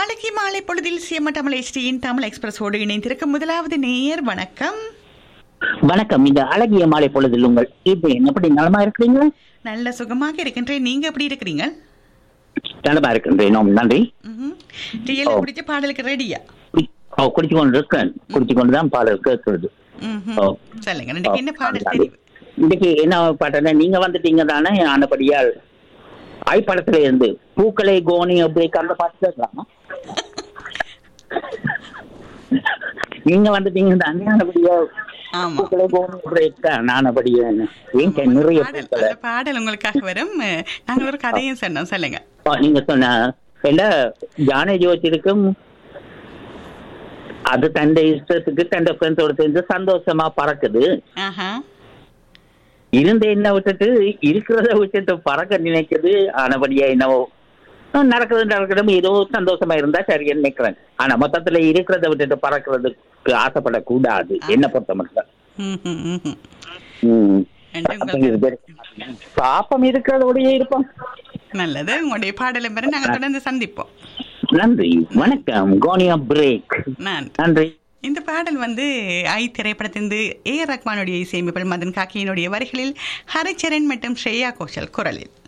அழகி மாலை பொழுதில் சிஎம்எல் ஹெச்டியின் தமிழ் எக்ஸ்பிரஸோடு இணைந்திருக்கும் முதலாவது நேயர் வணக்கம் வணக்கம் இந்த அழகிய மாலை பொழுதில் உங்கள் இது எப்படி நலமா இருக்கிறீங்களா நல்ல சுகமாக இருக்கின்றேன் நீங்க எப்படி இருக்கிறீங்க நலமா இருக்கின்றேன் நன்றி டீல ஓ. குடிச்ச பாடலுக்கு ரெடியா குடி- ஓ குடிச்சு கொண்டு இருக்கேன் குடிச்சு கொண்டு தான் பாடல் கேட்கிறது ம்ஹும். ஓ. சொல்லுங்க இன்னைக்கு என்ன பாடல் ஓ, தெரியும் இன்னைக்கு என்ன பாட்டா நீங்க வந்துட்டீங்க தானே ஆனபடியால் ஐ படத்துல இருந்து பூக்களை கோனி அப்படி அந்த பாட்டு கேட்கலாமா நீங்க வந்துட்டீங்க தானே ஆனபடியால் ஆமா பூக்களை கோனி பிரேக் தான் ஆனபடியா ஏன் நிறைய பாடல் பூக்களை அந்த பாடல் உங்களுக்காக வரும் அஹ், நாங்கள் ஒரு கதையும் சொன்னோம் சொல்லுங்க ஆ, நீங்க சொன்ன என்ன ஜானகி ஜோதிருக்கும் அது தன்னை இஷ்டத்துக்கு தன்னை ஃப்ரெண்ட்ஸோட சேர்ந்து சந்தோஷமா பறக்குது ஆஹா இருந்த என்ன விட்டுட்டு இருக்கிறத விட்டுட்டு பறக்க நினைக்குது ஆனபடியா என்னவோ ஆ, நடக்குது நடக்கணும் ஏதோ சந்தோஷமா இருந்தா சரின்னு நினைக்கிறேன் ஆனா மொத்தத்துல இருக்கிறத விட்டுட்டு பறக்கிறதுக்கு ஆசைப்படக்கூடாது என்ன பொறுத்த மட்டும் ம்ஹும், ம்ஹும். ம். நன்றி அப்ப உங்களுக்கு இது பாப்பம் இருக்கிறதோடயே இருப்போம் நல்லது உங்களுடைய பாடலும் பெற நாங்கள் தொடர்ந்து சந்திப்போம் நன்றி வணக்கம் கோனியா பிரேக் நான் நன்றி இந்த பாடல் வந்து ஐ திரைப்படத்திலிருந்து ஏ ரஹ்மானுடைய இசையமைப்பில் மதன் காக்கியினுடைய வரிகளில் ஹரிச்சரன் மற்றும் ஸ்ரேயா கோஷல் குரலில்